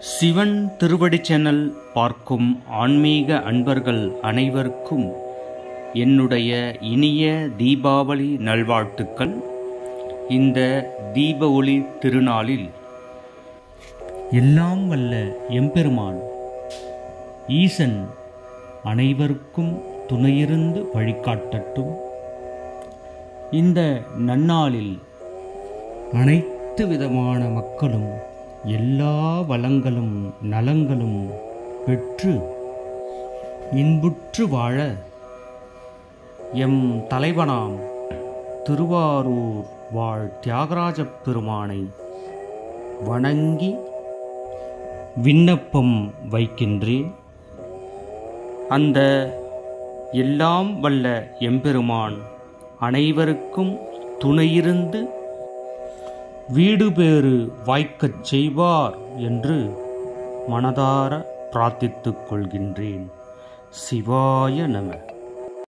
சிவன் திருவடி சேனல் பார்க்கும் ஆன்மீக அன்பர்கள் அனைவருக்கும் என்னுடைய இனிய தீபாவளி நல்வாழ்த்துக்கள் இந்த தீப ஒளி திருநாளில் எல்லாம் வல்ல எம்பெருமான் ஈசன் அனைவருக்கும் துணையிருந்து வழிகாட்டட்டும் இந்த நன்னாளில் அனைத்து விதமான மக்களும் எல்லா வளங்களும் நலங்களும் பெற்று இன்புற்று வாழ எம் தலைவனாம் திருவாரூர் வாழ் தியாகராஜப் பெருமானை வணங்கி விண்ணப்பம் வைக்கின்றேன் அந்த எல்லாம் வல்ல எம்பெருமான் அனைவருக்கும் துணையிருந்து வீடு பேறு வாய்க்கச் செய்வார் என்று மனதார பிரார்த்தித்துக் கொள்கின்றேன் சிவாய நம